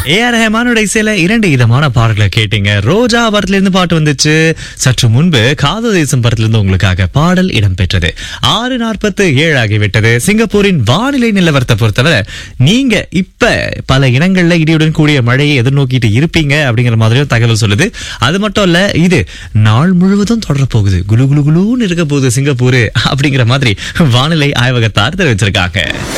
AR ரஹ்மானோட இசையில இரண்டு விதமான பாடல்களை கேட்டீங்க ரோஜா படத்துல இருந்து பாட்டு வந்துச்சு சற்று முன்பு காதல் தேசம் படத்துல இருந்து உங்களுக்காக பாடல் இடம்பெற்றது ஆறு நாற்பத்து ஏழு ஆகிவிட்டது சிங்கப்பூரின் வானிலை நிலவரத்தை பொறுத்தவரை நீங்க இப்ப பல இடங்கள்ல இடியுடன் கூடிய மழையை எதிர்நோக்கிட்டு இருப்பீங்க அப்படிங்கிற மாதிரியும் தகவல் சொல்லுது அது மட்டும் இல்ல இது நாள் முழுவதும் தொடர போகுது குலு குலு குலுன்னு இருக்க போகுது சிங்கப்பூர் அப்படிங்கிற மாதிரி வானிலை ஆய்வகத்தார் தெரிவிச்சிருக்காங்க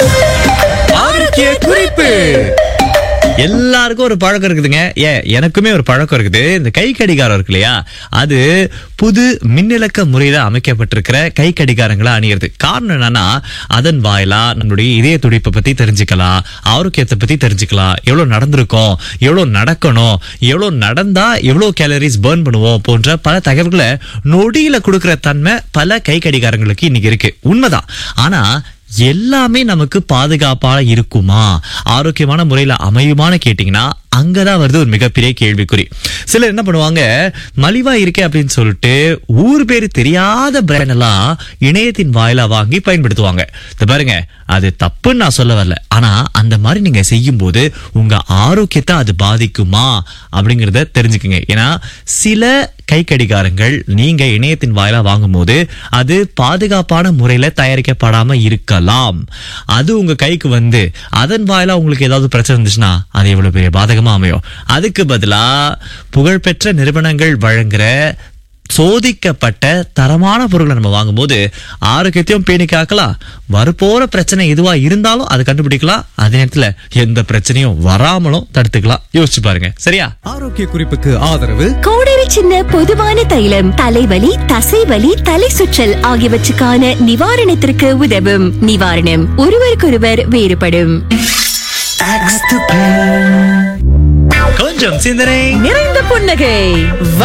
ஆரோக்கிய குறிப்பு எல்லாருக்கும் ஒரு பழக்கம் இருக்குதுங்க ஏன் எனக்குமே ஒரு பழக்கம் இருக்குது இந்த கை கடிகாரம் இருக்கு இல்லையா அது புது மின்னிலக்க முறையில அமைக்கப்பட்டிருக்கிற கை கடிகாரங்களை அணியிறது காரணம் என்னன்னா அதன் வாயிலா நம்மளுடைய இதய துடிப்பை பத்தி தெரிஞ்சுக்கலாம் ஆரோக்கியத்தை பத்தி தெரிஞ்சுக்கலாம் எவ்வளவு நடந்திருக்கோம் எவ்வளவு நடக்கணும் எவ்வளவு நடந்தா எவ்வளவு கேலரிஸ் பர்ன் பண்ணுவோம் போன்ற பல தகவல்களை நொடியில கொடுக்கிற தன்மை பல கை கடிகாரங்களுக்கு இன்னைக்கு இருக்கு உண்மைதான் ஆனா எல்லாமே நமக்கு பாதுகாப்பா இருக்குமா ஆரோக்கியமான முறையில அமையுமான்னு கேட்டீங்கன்னா அங்கதான் வருது ஒரு மிகப்பெரிய கேள்விக்குறி சிலர் என்ன பண்ணுவாங்க மலிவா இருக்கே அப்படின்னு சொல்லிட்டு ஊர் பேர் தெரியாத பிராண்ட் எல்லாம் இணையத்தின் வாயிலா வாங்கி பயன்படுத்துவாங்க இது பாருங்க அது தப்புன்னு நான் சொல்ல வரல ஆனா அந்த மாதிரி நீங்க செய்யும் போது உங்க ஆரோக்கியத்தை அது பாதிக்குமா அப்படிங்கறத தெரிஞ்சுக்குங்க ஏன்னா சில கை கடிகாரங்கள் நீங்க இணையத்தின் வாயிலா வாங்கும்போது அது பாதுகாப்பான முறையில தயாரிக்கப்படாம இருக்கலாம் அது உங்க கைக்கு வந்து அதன் வாயிலா உங்களுக்கு ஏதாவது பிரச்சனை இருந்துச்சுன்னா அது எவ்வளவு பெரிய பாதகமா அமையும் அதுக்கு பதிலா புகழ்பெற்ற நிறுவனங்கள் வழங்குற சோதிக்கப்பட்ட தரமான பொருட்களை நம்ம வாங்கும்போது ஆரோக்கியத்தையும் பேணி காக்கலாம் வரப்போற பிரச்சனை எதுவா இருந்தாலும் அதை கண்டுபிடிக்கலாம் அதே நேரத்துல எந்த பிரச்சனையும் வராமலும் தடுத்துக்கலாம் யோசிச்சு பாருங்க சரியா ஆரோக்கிய குறிப்புக்கு ஆதரவு கோடரி சின்ன பொதுவான தைலம் தலைவலி தசைவலி தலை சுற்றல் ஆகியவற்றுக்கான நிவாரணத்திற்கு உதவும் நிவாரணம் ஒருவருக்கொருவர் வேறுபடும் கொஞ்சம் சிந்தனை நிறைந்த புன்னகை